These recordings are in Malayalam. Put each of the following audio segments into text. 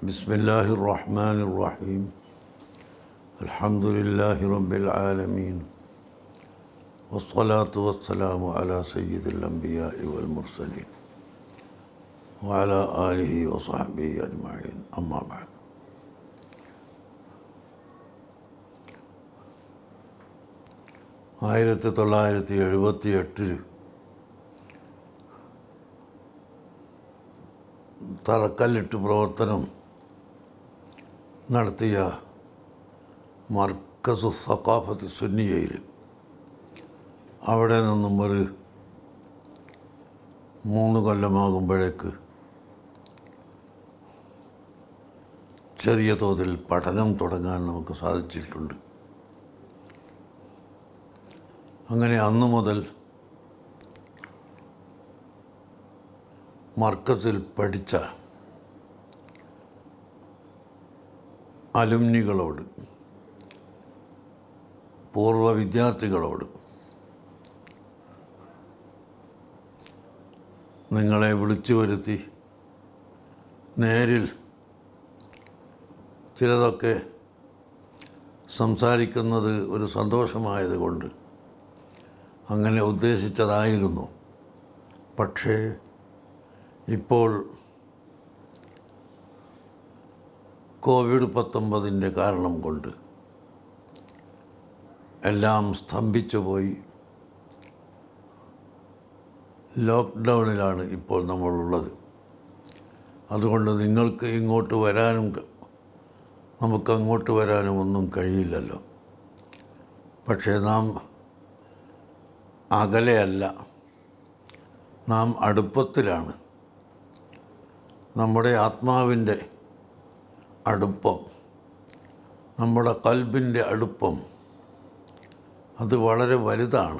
بسم الله الرحمن الرحيم الحمد لله رب العالمين والصلاة والسلام على سيد الأنبياء والمرسلين وعلى آله وصحبه أجمعين أما بعد ആയിരത്തി തൊള്ളായിരത്തി എഴുപത്തി എട്ടിൽ തറക്കല്ലിട്ട് പ്രവർത്തനം നടത്തിയ മർക്കസു സക്കാഫത്ത് സുന്നിയയിൽ അവിടെ നിന്നും ഒരു മൂന്ന് കൊല്ലമാകുമ്പോഴേക്ക് ചെറിയ തോതിൽ പഠനം തുടങ്ങാൻ നമുക്ക് സാധിച്ചിട്ടുണ്ട് അങ്ങനെ അന്നു മുതൽ മർക്കസിൽ പഠിച്ച അലുമിനികളോട് പൂർവ്വ വിദ്യാർത്ഥികളോട് നിങ്ങളെ വിളിച്ചു വരുത്തി നേരിൽ ചിലതൊക്കെ സംസാരിക്കുന്നത് ഒരു സന്തോഷമായതുകൊണ്ട് അങ്ങനെ ഉദ്ദേശിച്ചതായിരുന്നു പക്ഷേ ഇപ്പോൾ കോവിഡ് പത്തൊമ്പതിൻ്റെ കാരണം കൊണ്ട് എല്ലാം സ്തംഭിച്ചു പോയി ലോക്ക്ഡൗണിലാണ് ഇപ്പോൾ നമ്മളുള്ളത് അതുകൊണ്ട് നിങ്ങൾക്ക് ഇങ്ങോട്ട് വരാനും നമുക്ക് അങ്ങോട്ട് വരാനും ഒന്നും കഴിയില്ലല്ലോ പക്ഷേ നാം അകലെയല്ല നാം അടുപ്പത്തിലാണ് നമ്മുടെ ആത്മാവിൻ്റെ അടുപ്പം നമ്മുടെ കൽബിൻ്റെ അടുപ്പം അത് വളരെ വലുതാണ്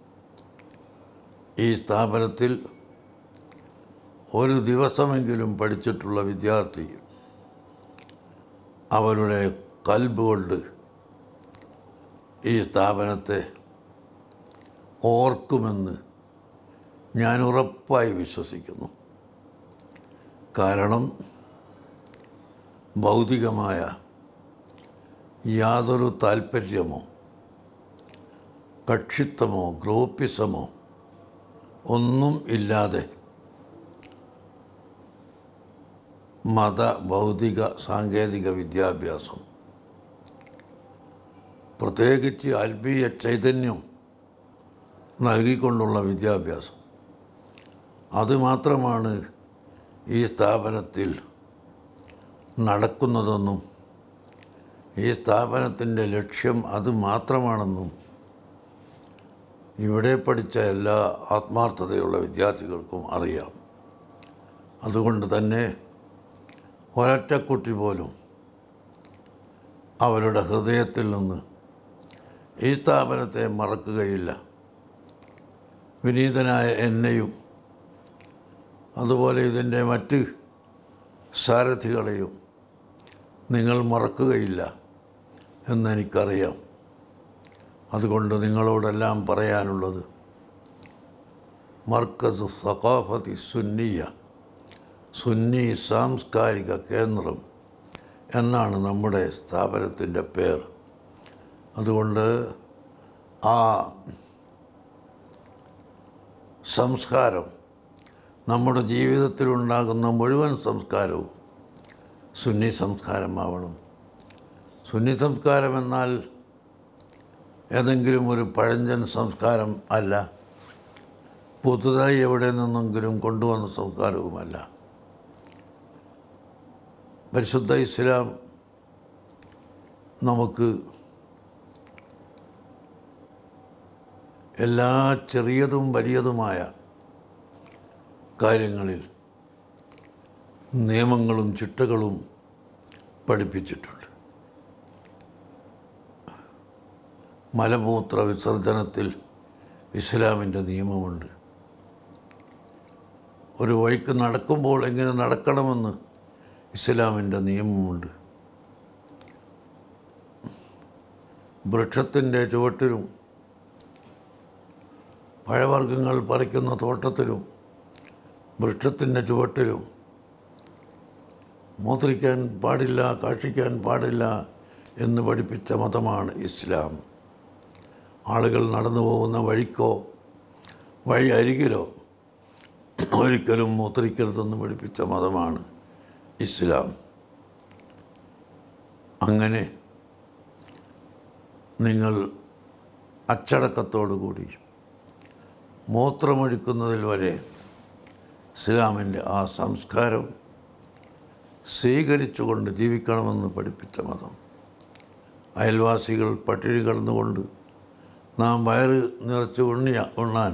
ഈ സ്ഥാപനത്തിൽ ഒരു ദിവസമെങ്കിലും പഠിച്ചിട്ടുള്ള വിദ്യാർത്ഥി അവരുടെ കൽബ് കൊണ്ട് ഈ സ്ഥാപനത്തെ ഓർക്കുമെന്ന് ഞാൻ ഉറപ്പായി വിശ്വസിക്കുന്നു കാരണം ഭൗതികമായ യാതൊരു താല്പര്യമോ കക്ഷിത്വമോ ഗ്രൂപ്പിസമോ ഒന്നും ഇല്ലാതെ മത ഭൗതിക സാങ്കേതിക വിദ്യാഭ്യാസം പ്രത്യേകിച്ച് ആത്മീയ ചൈതന്യം നൽകിക്കൊണ്ടുള്ള വിദ്യാഭ്യാസം അതുമാത്രമാണ് ഈ സ്ഥാപനത്തിൽ നടക്കുന്നതെന്നും ഈ സ്ഥാപനത്തിൻ്റെ ലക്ഷ്യം അത് മാത്രമാണെന്നും ഇവിടെ പഠിച്ച എല്ലാ ആത്മാർത്ഥതയുള്ള വിദ്യാർത്ഥികൾക്കും അറിയാം അതുകൊണ്ട് തന്നെ ഒരറ്റക്കുട്ടി പോലും അവരുടെ ഹൃദയത്തിൽ നിന്ന് ഈ സ്ഥാപനത്തെ മറക്കുകയില്ല വിനീതനായ എന്നെയും അതുപോലെ ഇതിൻ്റെ മറ്റ് സാരഥികളെയും നിങ്ങൾ മറക്കുകയില്ല എന്നെനിക്കറിയാം അതുകൊണ്ട് നിങ്ങളോടെല്ലാം പറയാനുള്ളത് മർക്കസ് സഖാഫത്തി സുന്നിയ സുന്നി സാംസ്കാരിക കേന്ദ്രം എന്നാണ് നമ്മുടെ സ്ഥാപനത്തിൻ്റെ പേർ അതുകൊണ്ട് ആ സംസ്കാരം നമ്മുടെ ജീവിതത്തിലുണ്ടാകുന്ന മുഴുവൻ സംസ്കാരവും സുന്നി സംസ്കാരമാവണം സുന്നി സംസ്കാരം എന്നാൽ ഏതെങ്കിലും ഒരു പഴഞ്ചൻ സംസ്കാരം അല്ല പുതുതായി എവിടെ നിന്നെങ്കിലും കൊണ്ടുവന്ന സംസ്കാരവുമല്ല പരിശുദ്ധ ഇസ്ലാം നമുക്ക് എല്ലാ ചെറിയതും വലിയതുമായ കാര്യങ്ങളിൽ നിയമങ്ങളും ചിട്ടകളും പഠിപ്പിച്ചിട്ടുണ്ട് മലമൂത്ര വിസർജനത്തിൽ ഇസ്ലാമിൻ്റെ നിയമമുണ്ട് ഒരു വഴിക്ക് നടക്കുമ്പോൾ എങ്ങനെ നടക്കണമെന്ന് ഇസ്ലാമിൻ്റെ നിയമമുണ്ട് വൃക്ഷത്തിൻ്റെ ചുവട്ടിലും പഴവർഗ്ഗങ്ങൾ പറിക്കുന്ന തോട്ടത്തിലും വൃക്ഷത്തിൻ്റെ ചുവട്ടിലും മൂത്രിക്കാൻ പാടില്ല കാക്ഷിക്കാൻ പാടില്ല എന്ന് പഠിപ്പിച്ച മതമാണ് ഇസ്ലാം ആളുകൾ നടന്നു പോകുന്ന വഴിക്കോ വഴി അരികിലോ ഒരിക്കലും മൂത്രിക്കരുതെന്ന് പഠിപ്പിച്ച മതമാണ് ഇസ്ലാം അങ്ങനെ നിങ്ങൾ അച്ചടക്കത്തോടു കൂടി മൂത്രമൊഴിക്കുന്നതിൽ വരെ ഇസ്ലാമിൻ്റെ ആ സംസ്കാരം സ്വീകരിച്ചുകൊണ്ട് ജീവിക്കണമെന്ന് പഠിപ്പിച്ച മതം അയൽവാസികൾ പട്ടിണി കിടന്നുകൊണ്ട് നാം വയറ് നിറച്ച് ഉണ്ണിയ ഉണ്ണാൻ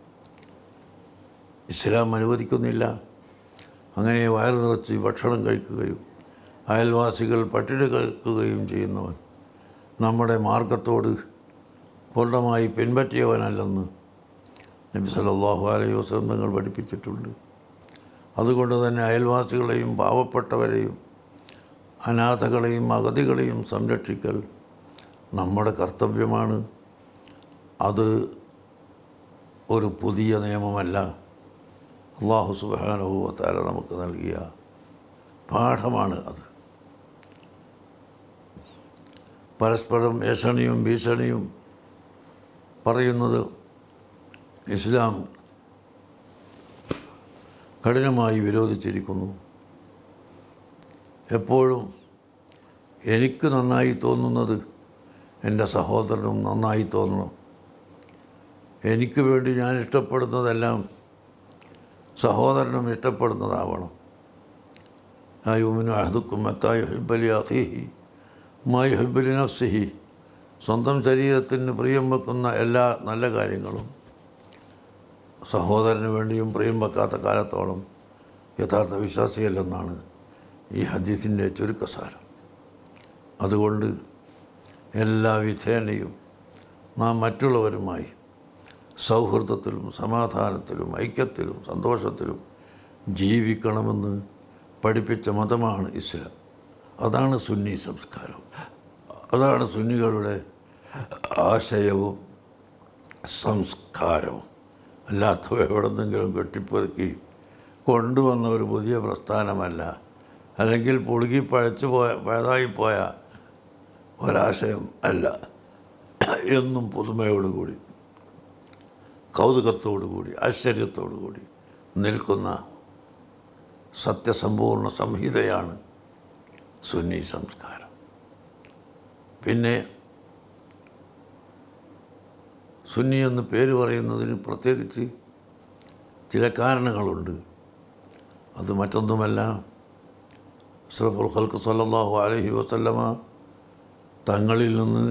ഇസ്ലാം അനുവദിക്കുന്നില്ല അങ്ങനെ വയറ് നിറച്ച് ഭക്ഷണം കഴിക്കുകയും അയൽവാസികൾ പട്ടിണി കഴിക്കുകയും ചെയ്യുന്നവൻ നമ്മുടെ മാർഗത്തോട് പൂർണ്ണമായി പിൻപറ്റിയവനല്ലെന്ന് നബി സല്ലല്ലാഹു അലൈഹി വസല്ലം തങ്ങൾ പഠിപ്പിച്ചിട്ടുണ്ട് അതുകൊണ്ട് തന്നെ അയൽവാസികളെയും പാവപ്പെട്ടവരെയും അനാഥകളെയും അഗതികളെയും സംരക്ഷിക്കൽ നമ്മുടെ കർത്തവ്യമാണ് അത് ഒരു പുതിയ നിയമമല്ല അള്ളാഹു സുബാനുഭവത്താല നമുക്ക് നൽകിയ പാഠമാണ് അത് പരസ്പരം ഏഷണിയും ഭീഷണിയും പറയുന്നത് ഇസ്ലാം കഠിനമായി വിരോധിച്ചിരിക്കുന്നു എപ്പോഴും എനിക്ക് നന്നായി തോന്നുന്നത് എൻ്റെ സഹോദരനും നന്നായി തോന്നണം എനിക്ക് വേണ്ടി ഞാൻ ഇഷ്ടപ്പെടുന്നതെല്ലാം സഹോദരനും ഇഷ്ടപ്പെടുന്നതാവണം ആയുമിനു അഹദുക്കും മത്തായി ഹുബലി അഹീഹി മായി ഹുബലി നഫ്സിഹി സ്വന്തം ശരീരത്തിന് പ്രിയം വെക്കുന്ന എല്ലാ നല്ല കാര്യങ്ങളും സഹോദരന് വേണ്ടിയും പ്രിയം വെക്കാത്ത കാലത്തോളം യഥാർത്ഥ വിശ്വാസിയല്ലെന്നാണ് ഈ ഹദീസിൻ്റെ ചുരുക്കസാരം അതുകൊണ്ട് എല്ലാ വിധേനയും നാം മറ്റുള്ളവരുമായി സൗഹൃദത്തിലും സമാധാനത്തിലും ഐക്യത്തിലും സന്തോഷത്തിലും ജീവിക്കണമെന്ന് പഠിപ്പിച്ച മതമാണ് ഇസ്ലാം അതാണ് സുന്നി സംസ്കാരം അതാണ് സുന്നികളുടെ ആശയവും സംസ്കാരവും അല്ലാത്ത എവിടെന്നെങ്കിലും കെട്ടിപ്പെറുക്കി കൊണ്ടുവന്ന ഒരു പുതിയ പ്രസ്ഥാനമല്ല അല്ലെങ്കിൽ പുളുകി പഴച്ചു പോയ പഴതായിപ്പോയ ഒരാശയം അല്ല എന്നും പുതുമയോടുകൂടി കൗതുകത്തോടുകൂടി ആശ്ചര്യത്തോടുകൂടി നിൽക്കുന്ന സത്യസമ്പൂർണ്ണ സംഹിതയാണ് സുന്നി സംസ്കാരം പിന്നെ സുന്നി എന്ന് പേര് പറയുന്നതിന് പ്രത്യേകിച്ച് ചില കാരണങ്ങളുണ്ട് അത് മറ്റൊന്നുമല്ല അഷ്റഫുൽ ഖൽക്ക് സല്ലല്ലാഹു അലൈഹി വസല്ലമ തങ്ങളിൽ നിന്ന്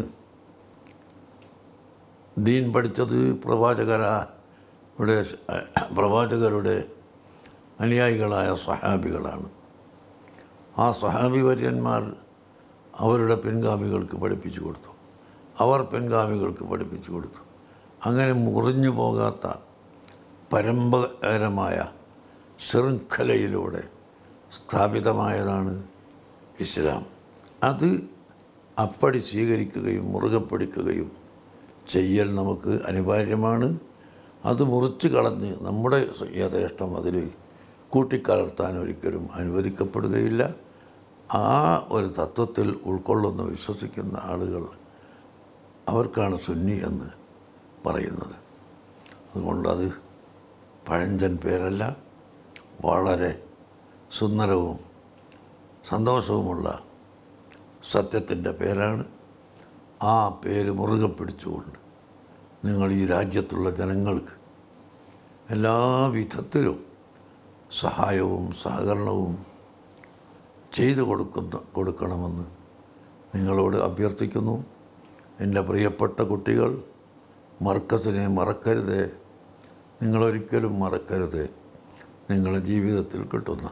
ദീൻ പഠിച്ചത് പ്രവാചകരുടെ പ്രവാചകരുടെ അനുയായികളായ സഹാബികളാണ് ആ സഹാബി വര്യന്മാർ അവരുടെ പിൻഗാമികൾക്ക് പഠിപ്പിച്ചു കൊടുത്തു അവർ പിൻഗാമികൾക്ക് പഠിപ്പിച്ചു കൊടുത്തു അങ്ങനെ മുറിഞ്ഞു പോകാത്ത പരമ്പരമായ ശൃംഖലയിലൂടെ സ്ഥാപിതമായതാണ് ഇസ്ലാം അത് അപ്പടി സ്വീകരിക്കുകയും മുറുകെ പിടിക്കുകയും ചെയ്യൽ നമുക്ക് അനിവാര്യമാണ് അത് മുറിച്ച് കളഞ്ഞ് നമ്മുടെ യഥേഷ്ടം അതിൽ കൂട്ടിക്കലർത്താൻ ഒരിക്കലും അനുവദിക്കപ്പെടുകയില്ല ആ ഒരു തത്വത്തിൽ ഉൾക്കൊള്ളുന്ന വിശ്വസിക്കുന്ന ആളുകൾ അവർക്കാണ് സുന്നി എന്ന് പറയുന്നത് അതുകൊണ്ട് അത് പഴഞ്ചൻ പേരല്ല വളരെ സുന്ദരവും സന്തോഷവുമുള്ള സത്യത്തിൻ്റെ പേരാണ് ആ പേര് മുറുകെ പിടിച്ചുകൊണ്ട് നിങ്ങൾ ഈ രാജ്യത്തുള്ള ജനങ്ങൾക്ക് എല്ലാ വിധത്തിലും സഹായവും സഹകരണവും ചെയ്തു കൊടുക്കുന്ന കൊടുക്കണമെന്ന് നിങ്ങളോട് അഭ്യർത്ഥിക്കുന്നു എൻ്റെ പ്രിയപ്പെട്ട കുട്ടികൾ മർക്കസിനെ മറക്കരുതേ നിങ്ങളൊരിക്കലും മറക്കരുതേ നിങ്ങളുടെ ജീവിതത്തിൽ കിട്ടുന്ന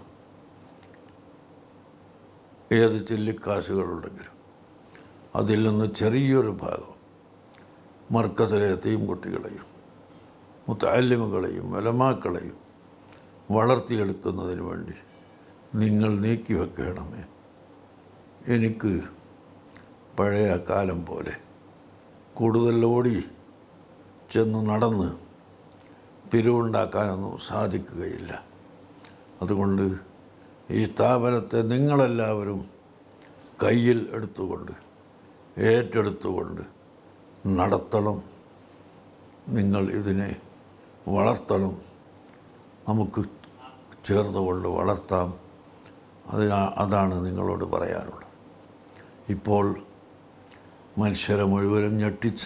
ഏത് ചില്ലിക്കാശുകളുണ്ടെങ്കിലും അതിൽ നിന്ന് ചെറിയൊരു ഭാഗം മർക്കസിലെ തീം കുട്ടികളെയും മുത്താലിമുകളെയും വലമാക്കളെയും വളർത്തിയെടുക്കുന്നതിന് വേണ്ടി നിങ്ങൾ നീക്കി വെക്കണമേ എനിക്ക് പഴയ കാലം പോലെ കൂടുതൽ ഓടി ചെന്ന് നടന്ന് പിരിവുണ്ടാക്കാനൊന്നും സാധിക്കുകയില്ല അതുകൊണ്ട് ഈ സ്ഥാപനത്തെ നിങ്ങളെല്ലാവരും കയ്യിൽ എടുത്തുകൊണ്ട് ഏറ്റെടുത്തുകൊണ്ട് നടത്തണം നിങ്ങൾ ഇതിനെ വളർത്തണം നമുക്ക് ചേർന്നുകൊണ്ട് വളർത്താം അതിനാ അതാണ് നിങ്ങളോട് പറയാനുള്ളത് ഇപ്പോൾ മനുഷ്യരെ മുഴുവനും ഞെട്ടിച്ച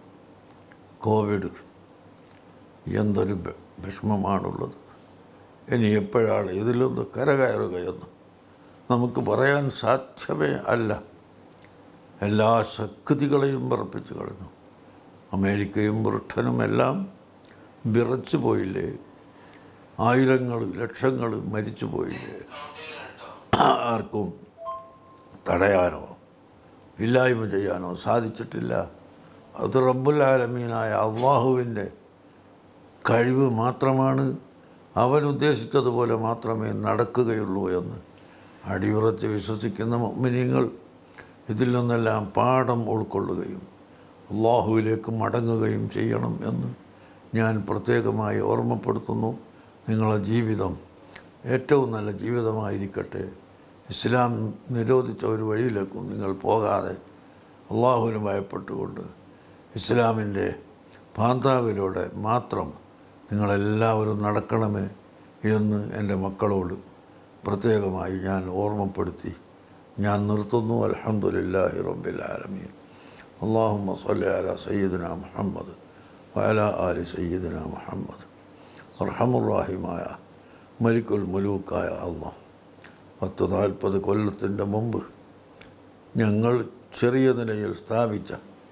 കോവിഡ് എന്തൊരു വി- വിഷമമാണുള്ളത് ഇനി എപ്പോഴാണ് ഇതിലൊന്ന് കരകയറുകയെന്ന് നമുക്ക് പറയാൻ സാധ്യമേ അല്ല എല്ലാ ശക്തികളെയും വിറപ്പിച്ച് കളഞ്ഞു അമേരിക്കയും ബ്രിട്ടനും എല്ലാം വിറച്ചു പോയില്ലേ ആയിരങ്ങൾ ലക്ഷങ്ങൾ മരിച്ചു പോയില്ലേ ആർക്കും തടയാനോ ഇല്ലായ്മ ചെയ്യാനോ സാധിച്ചിട്ടില്ല അത് റബ്ബുൽ ആലമീനായ അള്ളാഹുവിൻ്റെ കഴിവ് മാത്രമാണ് അവൻ ഉദ്ദേശിച്ചതുപോലെ മാത്രമേ നടക്കുകയുള്ളൂ എന്ന് അടിയുറച്ച് വിശ്വസിക്കുന്ന മുഅ്മിനീങ്ങൾ ഇതിൽ നിന്നെല്ലാം പാഠം ഉൾക്കൊള്ളുകയും അള്ളാഹുവിലേക്ക് മടങ്ങുകയും ചെയ്യണം എന്ന് ഞാൻ പ്രത്യേകമായി ഓർമ്മപ്പെടുത്തുന്നു നിങ്ങളുടെ ജീവിതം ഏറ്റവും നല്ല ജീവിതമായിരിക്കട്ടെ ഇസ്ലാം നിരോധിച്ച ഒരു വഴിയിലേക്കും നിങ്ങൾ പോകാതെ അള്ളാഹുവിന് ഭയപ്പെട്ടുകൊണ്ട് ഇസ്ലാമിൻ്റെ പാന്താവിലൂടെ മാത്രം നിങ്ങളെല്ലാവരും നടക്കണമേ എന്ന് എൻ്റെ മക്കളോട് പ്രത്യേകമായി ഞാൻ ഓർമ്മപ്പെടുത്തി ഞാൻ നിർത്തുന്നു അൽഹംദുലില്ലാഹി റബ്ബിൽ ആലമീൻ അള്ളാഹുമ്മ സ്വല്ലി അല സയ്യിദിന മുഹമ്മദ് വഅല ആലി സയ്യിദിന മുഹമ്മദ് അർഹമുറാഹിമായ മലിക്കുൽ മുലൂക്കായ അള്ളാഹ് പത്ത് നാൽപ്പത് കൊല്ലത്തിൻ്റെ മുമ്പ് ഞങ്ങൾ ചെറിയ നിലയിൽ സ്ഥാപിച്ച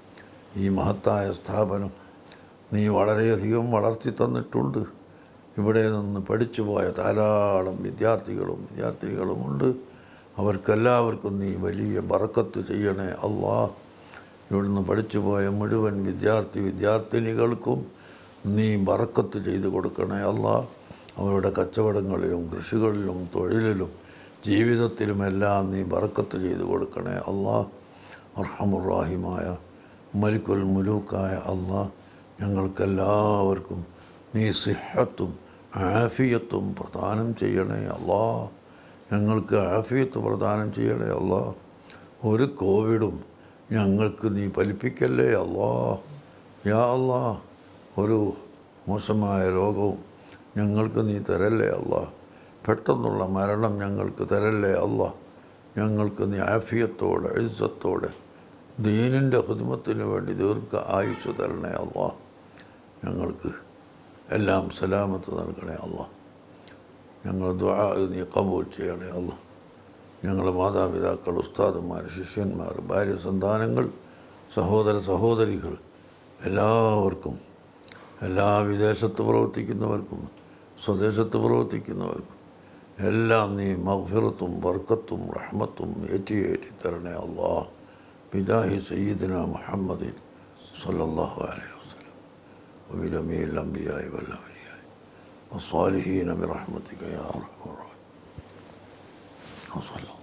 ഈ മഹത്തായ സ്ഥാപനം നീ വളരെയധികം വളർത്തി തന്നിട്ടുണ്ട് ഇവിടെ നിന്ന് പഠിച്ചു പോയ ധാരാളം വിദ്യാർത്ഥികളും വിദ്യാർത്ഥിനികളുമുണ്ട് അവർക്കെല്ലാവർക്കും നീ വലിയ ബറക്കത്ത് ചെയ്യണേ അള്ളാ ഇവിടുന്ന് പഠിച്ചു പോയ മുഴുവൻ വിദ്യാർത്ഥി വിദ്യാർത്ഥിനികൾക്കും നീ ബറക്കത്ത് ചെയ്തു കൊടുക്കണേ അള്ളാ അവരുടെ കച്ചവടങ്ങളിലും കൃഷികളിലും തൊഴിലിലും ജീവിതത്തിലുമെല്ലാം നീ ബറക്കത്ത് ചെയ്തു കൊടുക്കണേ അള്ളാ അർഹമുറാഹിമായ മലിക്കുൽ മുലൂക്കായ അള്ളാ ഞങ്ങൾക്കെല്ലാവർക്കും നീ സിഹത്തും ആഫിയത്തും പ്രദാനം ചെയ്യണേ അള്ളാ ഞങ്ങൾക്ക് ആഫിയത്ത് പ്രദാനം ചെയ്യണേ അള്ളാ ഒരു കോവിഡും ഞങ്ങൾക്ക് നീ ഫലിപ്പിക്കല്ലേ അള്ളാ യാ അള്ളാ ഒരു മോശമായ രോഗവും ഞങ്ങൾക്ക് നീ തരല്ലേ അള്ളാ പെട്ടെന്നുള്ള മരണം ഞങ്ങൾക്ക് തരല്ലേ അള്ളാ ഞങ്ങൾക്ക് നീ ആഫിയത്തോടെ ഇസ്സത്തോടെ ദീനിൻ്റെ ഹിദ്മത്തിന് വേണ്ടി ദീർഘ ആയുസ് തരണേ അള്ളാ ഞങ്ങൾക്ക് എല്ലാം സലാമത്ത് നൽകണേ അള്ളാ ഞങ്ങൾ ദ്വാ നീ കബൂൽ ചെയ്യണേ അള്ളാ ഞങ്ങളുടെ മാതാപിതാക്കൾ ഉസ്താദന്മാർ ശിഷ്യന്മാർ ഭാര്യ സന്താനങ്ങൾ സഹോദര സഹോദരികൾ എല്ലാവർക്കും എല്ലാ വിദേശത്ത് പ്രവർത്തിക്കുന്നവർക്കും സ്വദേശത്ത് പ്രവർത്തിക്കുന്നവർക്കും എല്ലാം നീ മഗ്ഫിറത്തും ബർക്കത്തും റഹ്മത്തും ഏറ്റി ഏറ്റി തരണേ അള്ളാ ബിജാഹി സയ്യിദിന മുഹമ്മദിൻ സല്ലല്ലാഹു അലൈഹി വസല്ലം وبجميع الأنبياء والأولياء والصالحين برحمتك يا أرحم الراحمين وصلى الله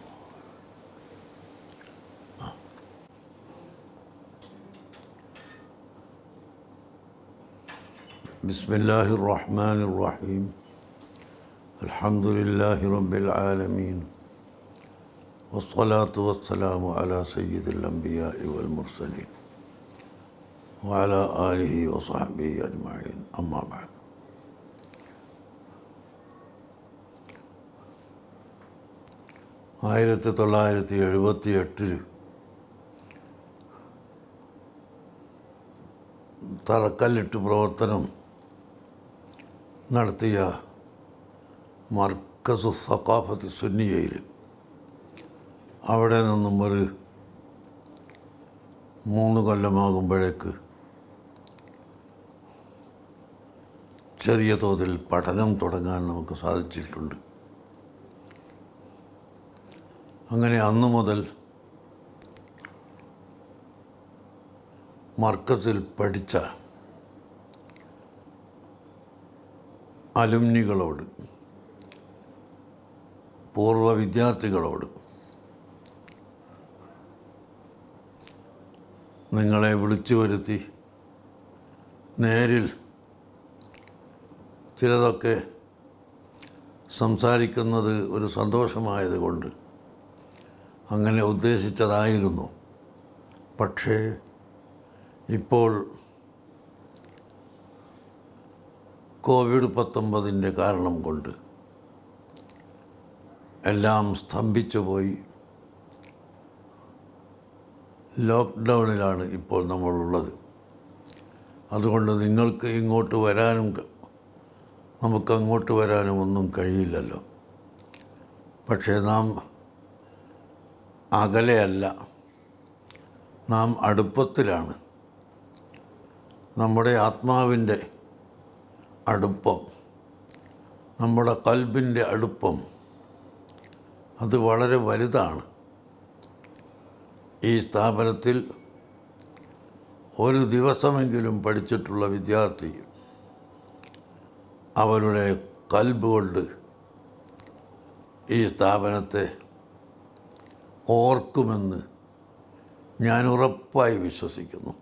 بسم الله الرحمن الرحيم الحمد لله رب العالمين والصلاة والسلام على سيد الأنبياء والمرسلين وعلى آله وصحبه أجمعين أما بعد ആയിരത്തി തൊള്ളായിരത്തി എഴുപത്തി എട്ടിൽ തറക്കല്ലിട്ട് പ്രവർത്തനം നടത്തിയ മർക്കസു സക്കാഫത്ത് സുന്നിയയിൽ അവിടെ നിന്നും ഒരു മൂന്ന് കൊല്ലമാകുമ്പോഴേക്ക് ചെറിയ തോതിൽ പഠനം തുടങ്ങാൻ നമുക്ക് സാധിച്ചിട്ടുണ്ട് അങ്ങനെ അന്നു മുതൽ മർക്കസിൽ പഠിച്ച അലുമിനികളോട് പൂർവ്വ വിദ്യാർത്ഥികളോട് നിങ്ങളെ വിളിച്ചു വരുത്തി നേരിൽ ചിലതൊക്കെ സംസാരിക്കുന്നത് ഒരു സന്തോഷമായതുകൊണ്ട് അങ്ങനെ ഉദ്ദേശിച്ചതായിരുന്നു പക്ഷേ ഇപ്പോൾ കോവിഡ് പത്തൊമ്പതിൻ്റെ കാരണം കൊണ്ട് എല്ലാം സ്തംഭിച്ചു പോയി ലോക്ക്ഡൗണിലാണ് ഇപ്പോൾ നമ്മളുള്ളത് അതുകൊണ്ട് നിങ്ങൾക്ക് ഇങ്ങോട്ട് വരാനും ക- നമുക്ക് അങ്ങോട്ട് വരാനും ഒന്നും കഴിയില്ലല്ലോ പക്ഷേ നാം അകലെയല്ല നാം അടുപ്പത്തിലാണ് നമ്മുടെ ആത്മാവിൻ്റെ അടുപ്പം നമ്മുടെ കൽബിൻ്റെ അടുപ്പം അത് വളരെ വലുതാണ് ഈ സ്ഥാപനത്തിൽ ഒരു ദിവസമെങ്കിലും പഠിച്ചിട്ടുള്ള വിദ്യാർത്ഥി അവരുടെ കൽബ് കൊണ്ട് ഈ സ്ഥാപനത്തെ ഓർക്കുമെന്ന് ഞാൻ ഉറപ്പായി വിശ്വസിക്കുന്നു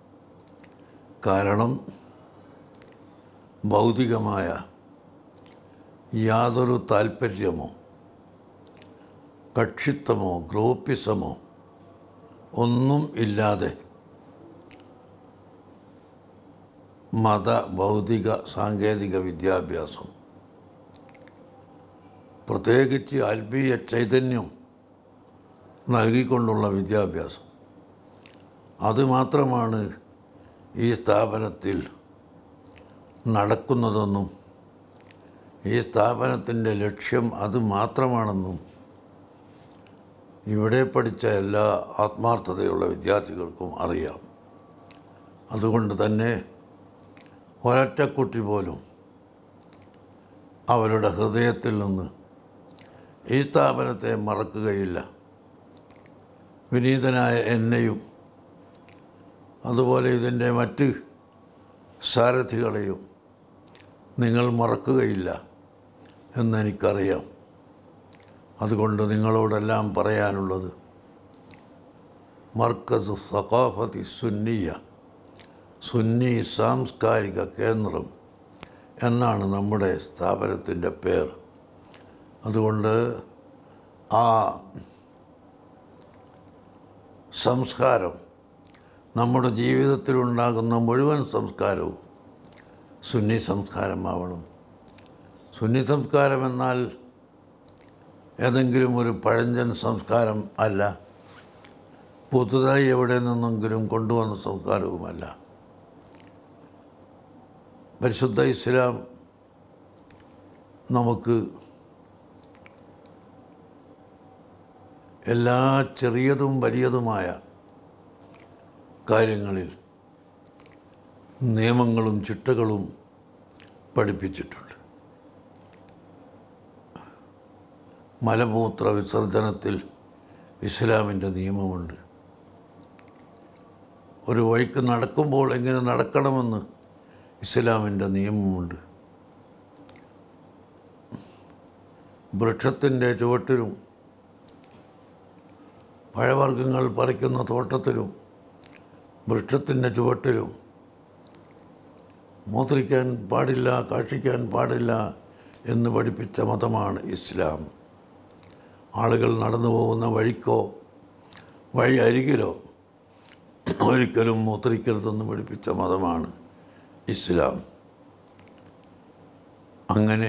കാരണം ഭൗതികമായ യാതൊരു താല്പര്യമോ കക്ഷിത്വമോ ഗ്രൂപ്പിസമോ ഒന്നും ഇല്ലാതെ മത ഭൗതിക സാങ്കേതിക വിദ്യാഭ്യാസം പ്രത്യേകിച്ച് ആത്മീയ ചൈതന്യം നൽകിക്കൊണ്ടുള്ള വിദ്യാഭ്യാസം അതുമാത്രമാണ് ഈ സ്ഥാപനത്തിൽ നടക്കുന്നതെന്നും ഈ സ്ഥാപനത്തിൻ്റെ ലക്ഷ്യം അത് മാത്രമാണെന്നും ഇവിടെ പഠിച്ച എല്ലാ ആത്മാർത്ഥതയുള്ള വിദ്യാർത്ഥികൾക്കും അറിയാം അതുകൊണ്ട് തന്നെ ഒരറ്റക്കുട്ടി പോലും അവരുടെ ഹൃദയത്തിൽ നിന്ന് ഈ സ്ഥാപനത്തെ മറക്കുകയില്ല വിനീതനായ എന്നെയും അതുപോലെ ഇതിൻ്റെ മറ്റ് സാരഥികളെയും നിങ്ങൾ മറക്കുകയില്ല എന്നെനിക്കറിയാം അതുകൊണ്ട് നിങ്ങളോടെല്ലാം പറയാനുള്ളത് മർക്കസ് സഖാഫത്തി സുന്നിയ സുന്നി സാംസ്കാരിക കേന്ദ്രം എന്നാണ് നമ്മുടെ സ്ഥാപനത്തിൻ്റെ പേർ അതുകൊണ്ട് ആ സംസ്കാരം നമ്മുടെ ജീവിതത്തിലുണ്ടാകുന്ന മുഴുവൻ സംസ്കാരവും സുന്നി സംസ്കാരമാവണം സുന്നി സംസ്കാരം എന്നാൽ ഏതെങ്കിലും ഒരു പഴഞ്ചൻ സംസ്കാരം അല്ല പുതുതായി എവിടെ നിന്നെങ്കിലും കൊണ്ടുവന്ന സംസ്കാരവുമല്ല പരിശുദ്ധ ഇസ്ലാം നമുക്ക് എല്ലാ ചെറിയതും വലിയതുമായ കാര്യങ്ങളിൽ നിയമങ്ങളും ചിട്ടകളും പഠിപ്പിച്ചിട്ടുണ്ട് മലമൂത്ര വിസർജനത്തിൽ ഇസ്ലാമിൻ്റെ നിയമമുണ്ട് ഒരു വഴിക്ക് നടക്കുമ്പോൾ എങ്ങനെ നടക്കണമെന്ന് ഇസ്ലാമിൻ്റെ നിയമമുണ്ട് വൃക്ഷത്തിൻ്റെ ചുവട്ടിലും പഴവർഗ്ഗങ്ങൾ പറിക്കുന്ന തോട്ടത്തിലും വൃക്ഷത്തിൻ്റെ ചുവട്ടിലും മൂത്രിക്കാൻ പാടില്ല കാക്ഷിക്കാൻ പാടില്ല എന്ന് പഠിപ്പിച്ച മതമാണ് ഇസ്ലാം ആളുകൾ നടന്നു പോകുന്ന വഴിക്കോ വഴി അരികിലോ ഒരിക്കലും മൂത്രിക്കരുതെന്ന് പഠിപ്പിച്ച മതമാണ് ഇസ്ലാം അങ്ങനെ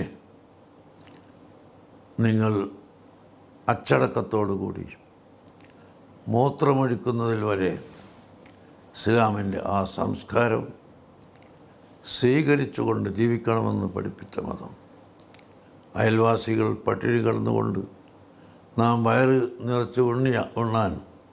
നിങ്ങൾ അച്ചടക്കത്തോടു കൂടി മൂത്രമൊഴിക്കുന്നതിൽ വരെ ഇസ്ലാമിൻ്റെ ആ സംസ്കാരം സ്വീകരിച്ചുകൊണ്ട് ജീവിക്കണമെന്ന് പഠിപ്പിച്ച മതം അയൽവാസികൾ പട്ടിണി കിടന്നുകൊണ്ട് നാം വയറ് നിറച്ച് ഉണ്ണിയ ഉണ്ണാൻ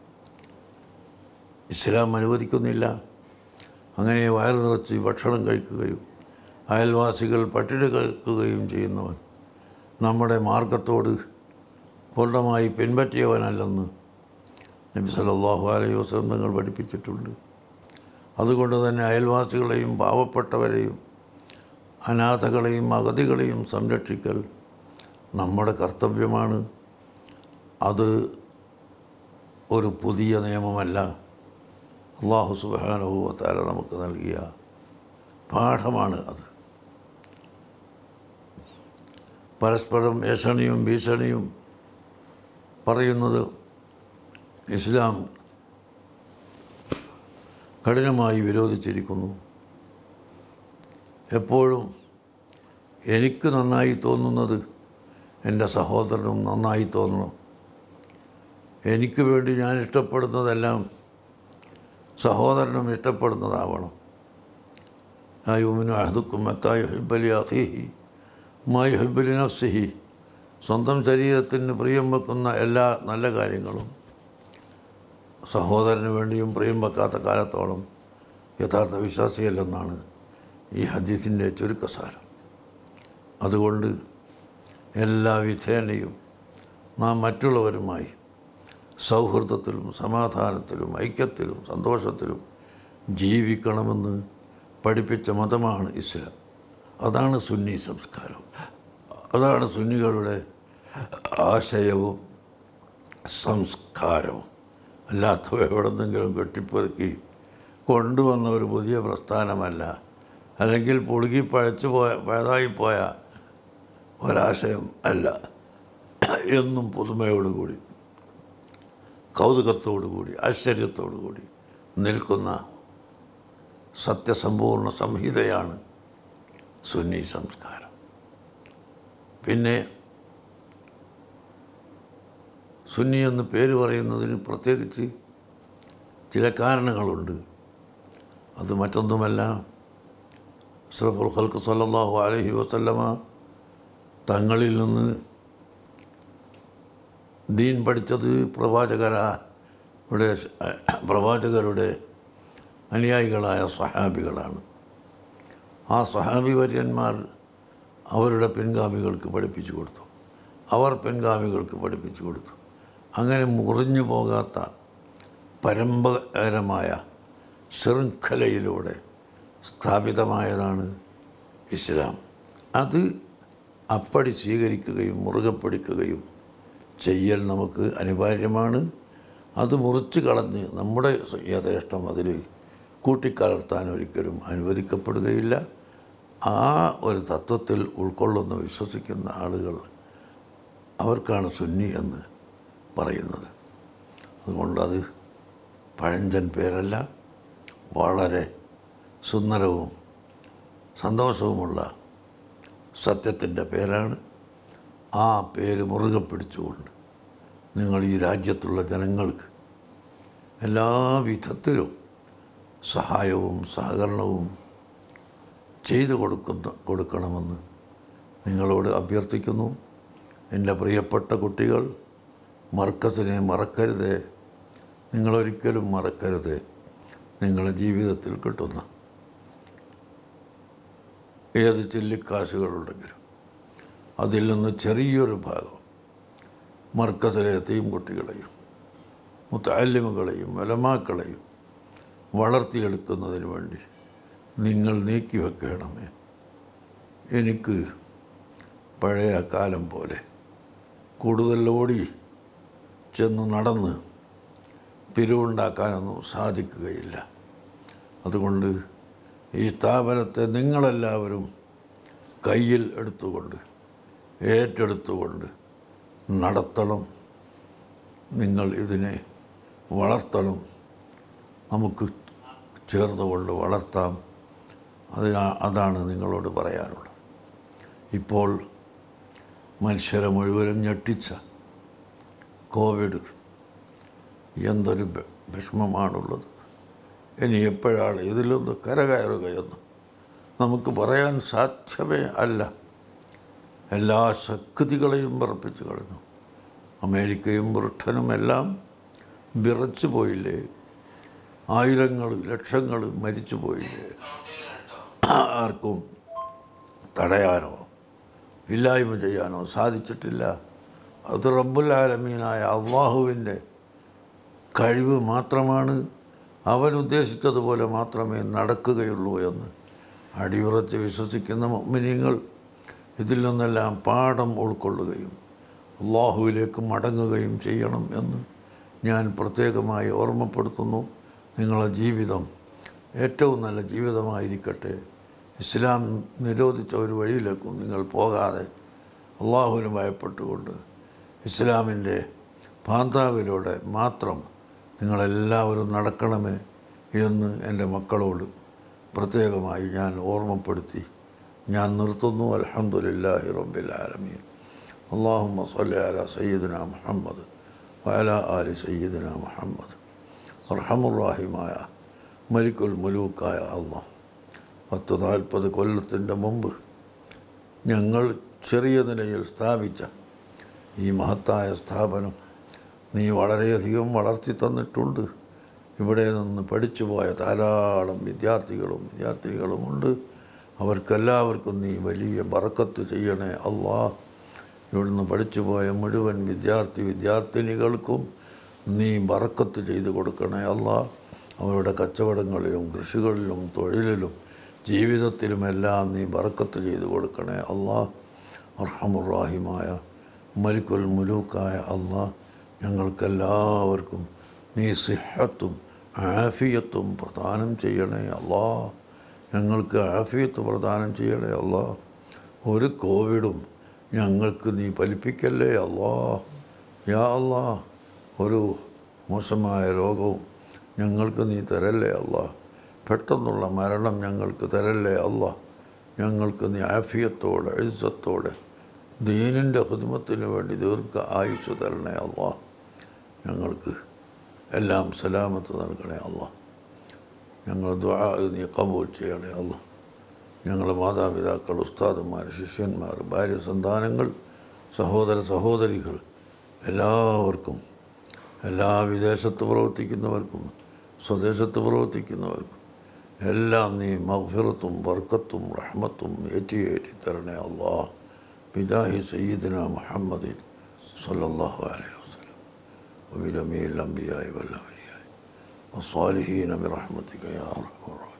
ഇസ്ലാം അനുവദിക്കുന്നില്ല അങ്ങനെ വയറ് നിറച്ച് ഭക്ഷണം കഴിക്കുകയും അയൽവാസികൾ പട്ടിണി കഴിക്കുകയും ചെയ്യുന്നവൻ നമ്മുടെ മാർഗത്തോട് പൂർണ്ണമായി പിൻപറ്റിയവനല്ലെന്ന് നബി സല്ലല്ലാഹു അലൈഹി വസല്ലം തങ്ങൾ പഠിപ്പിച്ചിട്ടുണ്ട് അതുകൊണ്ട് തന്നെ അയൽവാസികളെയും പാവപ്പെട്ടവരെയും അനാഥകളെയും അഗതികളെയും സംരക്ഷിക്കൽ നമ്മുടെ കർത്തവ്യമാണ് അത് ഒരു പുതിയ നിയമമല്ല അള്ളാഹു സുബാനുഭവത്താല നമുക്ക് നൽകിയ പാഠമാണ് അത് പരസ്പരം ഏഷണിയും ഭീഷണിയും പറയുന്നത് ഇസ്ലാം കഠിനമായി വിരോധിച്ചിരിക്കുന്നു എപ്പോഴും എനിക്ക് നന്നായി തോന്നുന്നത് എൻ്റെ സഹോദരനും നന്നായി തോന്നണം എനിക്ക് വേണ്ടി ഞാൻ ഇഷ്ടപ്പെടുന്നതെല്ലാം സഹോദരനും ഇഷ്ടപ്പെടുന്നതാവണം ആ യുമിനു അഹദുക്കും മത്തായി ഹുബലി അഹീഹി മായി ഹുബലി നഫ്സിഹി സ്വന്തം ശരീരത്തിന് പ്രിയം വെക്കുന്ന എല്ലാ നല്ല കാര്യങ്ങളും സഹോദരന് വേണ്ടിയും പ്രിയം വെക്കാത്ത കാലത്തോളം യഥാർത്ഥ വിശ്വാസിയല്ലെന്നാണ് ഈ ഹദീസിൻ്റെ ചുരുക്കസാരം അതുകൊണ്ട് എല്ലാ വിധേനയും നാം മറ്റുള്ളവരുമായി സൗഹൃദത്തിലും സമാധാനത്തിലും ഐക്യത്തിലും സന്തോഷത്തിലും ജീവിക്കണമെന്ന് പഠിപ്പിച്ച മതമാണ് ഇസ്ലാം അതാണ് സുന്നി സംസ്കാരം അതാണ് സുന്നികളുടെ ആശയവും സംസ്കാരവും അല്ലാത്തവ എവിടെന്നെങ്കിലും കെട്ടിപ്പെറുക്കി കൊണ്ടുവന്ന ഒരു പുതിയ പ്രസ്ഥാനമല്ല അല്ലെങ്കിൽ പുളുകി പഴച്ചു പോയ പഴതായിപ്പോയ ഒരാശയം അല്ല എന്നും പുതുമയോടുകൂടി കൗതുകത്തോടുകൂടി ആശ്ചര്യത്തോടുകൂടി നിൽക്കുന്ന സത്യസമ്പൂർണ്ണ സംഹിതയാണ് സുന്നി സംസ്കാരം പിന്നെ സുന്നി എന്ന് പേര് പറയുന്നതിന് പ്രത്യേകിച്ച് ചില കാരണങ്ങളുണ്ട് അത് മറ്റൊന്നുമല്ല അഷ്റഫുൽ ഖൽക്ക് സല്ലല്ലാഹു അലൈഹി വസല്ലമ തങ്ങളിൽ നിന്ന് ദീൻ പഠിച്ചത് പ്രവാചകരുടെ പ്രവാചകരുടെ അനുയായികളായ സ്വഹാബികളാണ് ആ സ്വഹാബി വര്യന്മാർ അവരുടെ പിൻഗാമികൾക്ക് പഠിപ്പിച്ചു കൊടുത്തു അവർ പിൻഗാമികൾക്ക് പഠിപ്പിച്ചു കൊടുത്തു അങ്ങനെ മുറിഞ്ഞു പോകാത്ത പരമ്പരമായ ശൃംഖലയിലൂടെ സ്ഥാപിതമായതാണ് ഇസ്ലാം അത് അപ്പടി സ്വീകരിക്കുകയും മുറുകെ പിടിക്കുകയും ചെയ്യൽ നമുക്ക് അനിവാര്യമാണ് അത് മുറിച്ച് കളഞ്ഞ് നമ്മുടെ യഥേഷ്ടം അതിൽ കൂട്ടിക്കലർത്താൻ ഒരിക്കലും അനുവദിക്കപ്പെടുകയില്ല ആ ഒരു തത്വത്തിൽ ഉൾക്കൊള്ളുന്ന വിശ്വസിക്കുന്ന ആളുകൾ അവർക്കാണ് സുന്നി എന്ന് പറയുന്നത് അതുകൊണ്ടത് പഴഞ്ചൻ പേരല്ല വളരെ സുന്ദരവും സന്തോഷവുമുള്ള സത്യത്തിൻ്റെ പേരാണ് ആ പേര് മുറുകെ പിടിച്ചുകൊണ്ട് നിങ്ങൾ ഈ രാജ്യത്തുള്ള ജനങ്ങൾക്ക് എല്ലാ വിധത്തിലും സഹായവും സഹകരണവും ചെയ്തു കൊടുക്കുന്ന കൊടുക്കണമെന്ന് നിങ്ങളോട് അഭ്യർത്ഥിക്കുന്നു എൻ്റെ പ്രിയപ്പെട്ട കുട്ടികൾ മർക്കസിനെ മറക്കരുതേ നിങ്ങളൊരിക്കലും മറക്കരുതേ നിങ്ങളുടെ ജീവിതത്തിൽ കിട്ടുന്ന ഏത് ചില്ലിക്കാശുകളുണ്ടെങ്കിലും അതിൽ നിന്ന് ചെറിയൊരു ഭാഗം മർക്കസിലെ തീം കുട്ടികളെയും മുത്താലിമുകളെയും മലമാക്കളെയും വളർത്തിയെടുക്കുന്നതിന് വേണ്ടി നിങ്ങൾ നീക്കി വെക്കണമേ എനിക്ക് പഴയ കാലം പോലെ കൂടുതൽ ഓടി ചെന്ന് നടന്ന് പിരിവുണ്ടാക്കാനൊന്നും സാധിക്കുകയില്ല അതുകൊണ്ട് ഈ സ്ഥാപനത്തെ നിങ്ങളെല്ലാവരും കയ്യിൽ എടുത്തുകൊണ്ട് ഏറ്റെടുത്തുകൊണ്ട് നടത്തണം നിങ്ങൾ ഇതിനെ വളർത്തണം നമുക്ക് ചേർന്നുകൊണ്ട് വളർത്താം അതിനാ അതാണ് നിങ്ങളോട് പറയാനുള്ളത് ഇപ്പോൾ മനുഷ്യരെ മുഴുവനും ഞെട്ടിച്ച കോവിഡ് എന്തൊരു വി- വിഷമമാണുള്ളത് ഇനി എപ്പോഴാണ് ഇതിലൊന്ന് കരകയറുകയെന്ന് നമുക്ക് പറയാൻ സാധ്യമേ അല്ല എല്ലാ ശക്തികളെയും വിറപ്പിച്ച് കളഞ്ഞു അമേരിക്കയും ബ്രിട്ടനും എല്ലാം വിറച്ചു പോയില്ലേ ആയിരങ്ങൾ ലക്ഷങ്ങൾ മരിച്ചു പോയില്ലേ ആർക്കും തടയാനോ ഇല്ലായ്മ ചെയ്യാനോ സാധിച്ചിട്ടില്ല അത് റബ്ബുൽ ആലമീനായ അള്ളാഹുവിൻ്റെ കഴിവ് മാത്രമാണ് അവൻ ഉദ്ദേശിച്ചതുപോലെ മാത്രമേ നടക്കുകയുള്ളൂ എന്ന് അടിയുറച്ച് വിശ്വസിക്കുന്ന മുഅ്മിനീങ്ങൾ ഇതിൽ നിന്നെല്ലാം പാഠം ഉൾക്കൊള്ളുകയും അള്ളാഹുവിലേക്ക് മടങ്ങുകയും ചെയ്യണം എന്ന് ഞാൻ പ്രത്യേകമായി ഓർമ്മപ്പെടുത്തുന്നു നിങ്ങളുടെ ജീവിതം ഏറ്റവും നല്ല ജീവിതമായിരിക്കട്ടെ ഇസ്ലാം നിരോധിച്ച ഒരു വഴിയിലേക്കും നിങ്ങൾ പോകാതെ അള്ളാഹുവിന് ഭയപ്പെട്ടുകൊണ്ട് ഇസ്ലാമിൻ്റെ പാന്താവിലൂടെ മാത്രം നിങ്ങളെല്ലാവരും നടക്കണമേ എന്ന് എൻ്റെ മക്കളോട് പ്രത്യേകമായി ഞാൻ ഓർമ്മപ്പെടുത്തി ഞാൻ നിർത്തുന്നു അൽഹംദുലില്ലാഹി റബ്ബിൽ ആലമീൻ അള്ളാഹുമ്മ സ്വല്ലി അല സയ്യിദുന മുഹമ്മദ് വഅല ആലി സയ്യിദുന മുഹമ്മദ് അർഹമുറാഹിമായ മലിക്കുൽ മുലൂക്കായ അള്ളാഹ് പത്ത് നാൽപ്പത് കൊല്ലത്തിൻ്റെ മുമ്പ് ഞങ്ങൾ ചെറിയ നിലയിൽ സ്ഥാപിച്ച ഈ മഹത്തായ സ്ഥാപനം നീ വളരെയധികം വളർത്തി തന്നിട്ടുണ്ട് ഇവിടെ നിന്ന് പഠിച്ചു പോയ ധാരാളം വിദ്യാർത്ഥികളും വിദ്യാർത്ഥിനികളുമുണ്ട് അവർക്കെല്ലാവർക്കും നീ വലിയ ബറക്കത്ത് ചെയ്യണേ അള്ളാ ഇവിടുന്ന് പഠിച്ചു പോയ മുഴുവൻ വിദ്യാർത്ഥി വിദ്യാർത്ഥിനികൾക്കും നീ ബറക്കത്ത് ചെയ്തു കൊടുക്കണേ അള്ളാ അവരുടെ കച്ചവടങ്ങളിലും കൃഷികളിലും തൊഴിലിലും ജീവിതത്തിലുമെല്ലാം നീ ബറക്കത്ത് ചെയ്തു കൊടുക്കണേ അള്ളാ അർഹമുറാഹിമായ മലിക്കുൽ മുലൂക്കായ അള്ളാ ഞങ്ങൾക്കെല്ലാവർക്കും നീ സിഹത്തും ആഫിയത്തും പ്രദാനം ചെയ്യണേ അള്ളാ ഞങ്ങൾക്ക് ആഫിയത്ത് പ്രദാനം ചെയ്യണേ അള്ളാ ഒരു കോവിഡും ഞങ്ങൾക്ക് നീ ഫലിപ്പിക്കല്ലേ അള്ളാ യാ അള്ളാ ഒരു മോശമായ രോഗവും ഞങ്ങൾക്ക് നീ തരല്ലേ അള്ളാ പെട്ടെന്നുള്ള മരണം ഞങ്ങൾക്ക് തരല്ലേ അള്ളാ ഞങ്ങൾക്ക് നീ ആഫിയത്തോടെ ഇസ്സത്തോടെ ദീനിൻ്റെ ഹിദ്മത്തിന് വേണ്ടി ദീർഘ ആയുസ് തരണേ അള്ളാ ഞങ്ങൾക്ക് എല്ലാം സലാമത്ത് നൽകണേ അള്ളാ ഞങ്ങൾ ദ്വാ നീ കബൂൽ ചെയ്യണേ അള്ളാ ഞങ്ങളുടെ മാതാപിതാക്കൾ ഉസ്താദന്മാർ ശിഷ്യന്മാർ ഭാര്യ സന്താനങ്ങൾ സഹോദര സഹോദരികൾ എല്ലാവർക്കും എല്ലാ വിദേശത്ത് പ്രവർത്തിക്കുന്നവർക്കും സ്വദേശത്ത് പ്രവർത്തിക്കുന്നവർക്കും എല്ലാം നീ മഗ്ഫിറത്തും ബർക്കത്തും റഹ്മത്തും ഏറ്റിയേറ്റി തരണേ അള്ളാ ബിദാഹി സയ്യിദിന മുഹമ്മദിൻ സല്ലല്ലാഹു അലൈഹി വസല്ലം وبجميع الأنبياء والأولياء والصالحين برحمتك يا أرحم الراحمين